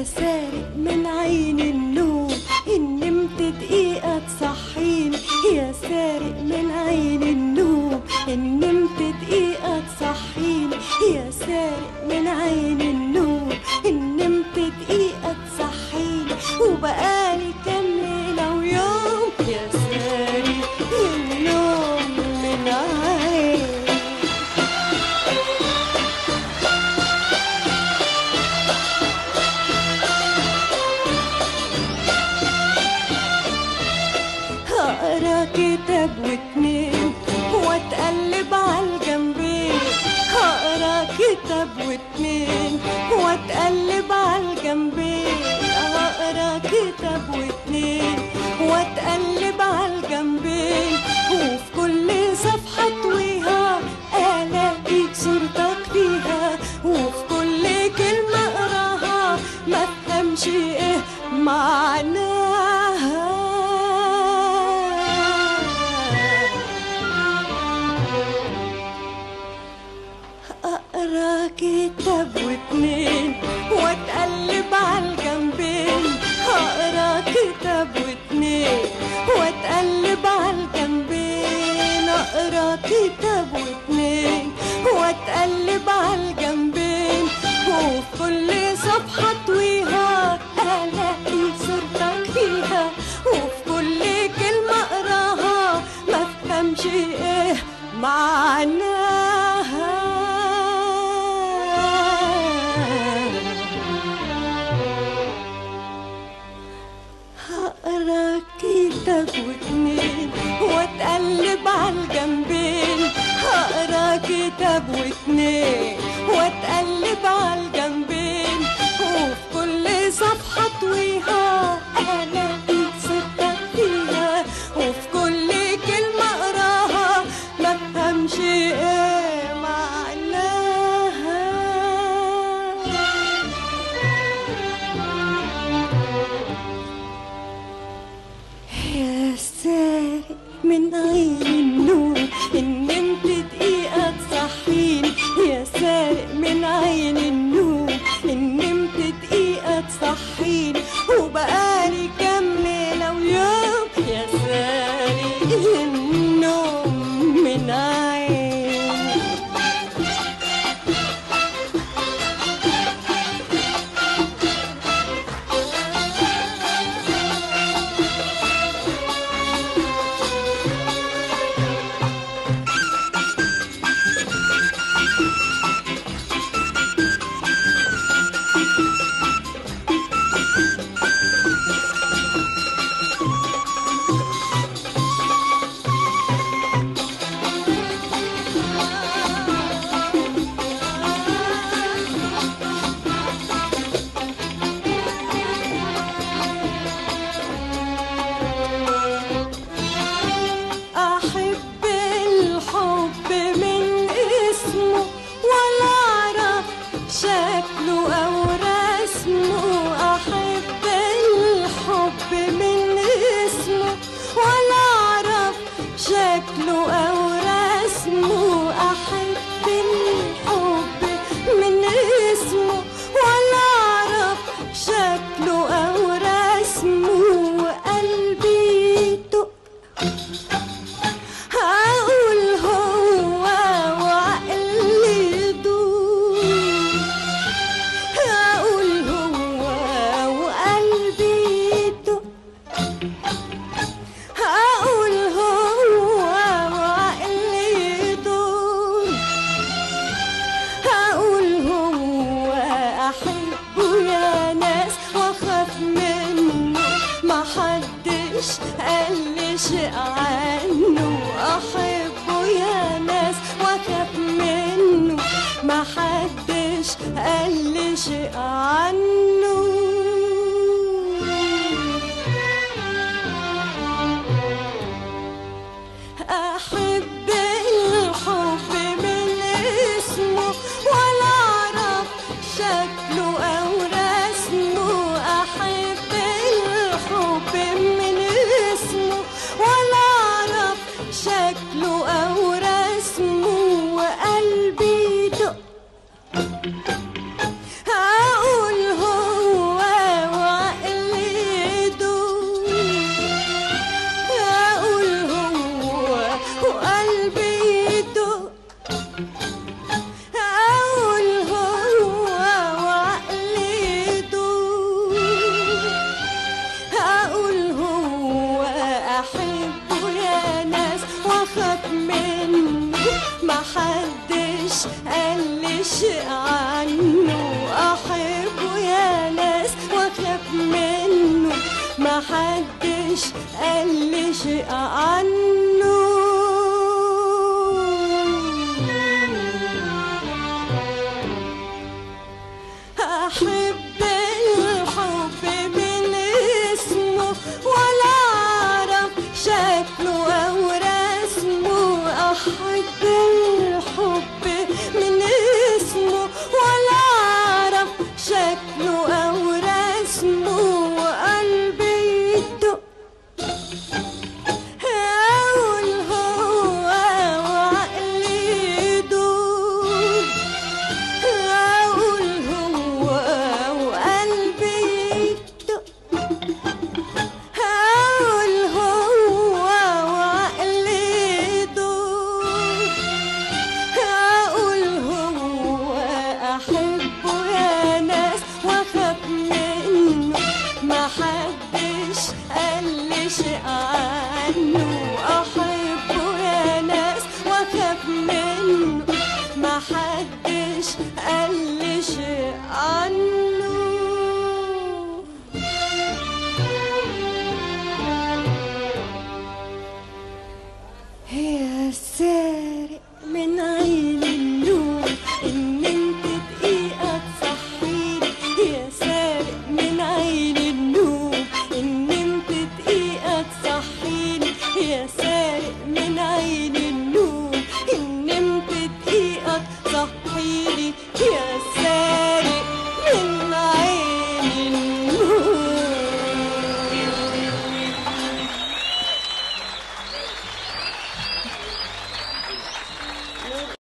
يا سارق من عين النوم إن نمت دقيقة تصحيني يا سارق من عين النوم إن نمت دقيقة تصحيني يا سارق من عين النوم إن نمت دقيقة تصحيني وبقالي كام ليلة ويوم يا سارق النوم من عين هقرا كتاب واتنين واتقلب عالجنبين هقرا كتاب واتنين واتقلب عالجنبين هقرا كتاب واتنين واتقلب عالجنبين وفي كل صفحة طويها الاقي صورتك فيها وفي كل كلمة اقراها ما افهمش ايه معناها اقرا كتاب واتنين واتقلب عالجنبين هقرا كتاب واتنين واتقلب عالجنبين اقرا كتاب واتنين واتقلب عالجنبين وفي كل صفحة طويها الاقي صورتك فيها وفي كل كلمة اقراها ما افهمش ايه معناها هقرا كتاب واتنين واتقلب عالجنبين هقرا كتاب واتنين واتقلب عالجنبين وفي كل صفحة طويها الاقي صورتك فيها وفي كل كلمة اقراها ما افهمش ايه معناها يا سارق من عين النور إن نمت دقيقة تصحيني يا سارق من عين النور إن نمت دقيقة تصحيني وبقالي كام ليلة ويوم يا سارق النوم من عين أحب الحب من اسمه ولا أعرف شكله أو رسمه أحب الحب من اسمه ولا أعرف شكله أو رسمه أحب الحب من اسمه ولا أعرف شكله أو رسمه قلبي يدق هقول هو وعقلي يدور هقول هو وقلبي يدق هقول هو وعقلي يدور هقول هو احبه يا ناس واخاف منه ما حدش قال لي شيء عنه احبه يا ناس واخاف منه ما حدش قال لي شيء عنه أحب الحب من اسمه ولا أعرف شكله أو رسمه أحب الحب من اسمه ولا أعرف شكله أو رسمه وقلبي يدق هقول هو محدش قال لي شيء عنه أحب الحب من اسمه ولا أعرف شكله أو رسمه أحب الحب من اسمه ولا أعرف شكله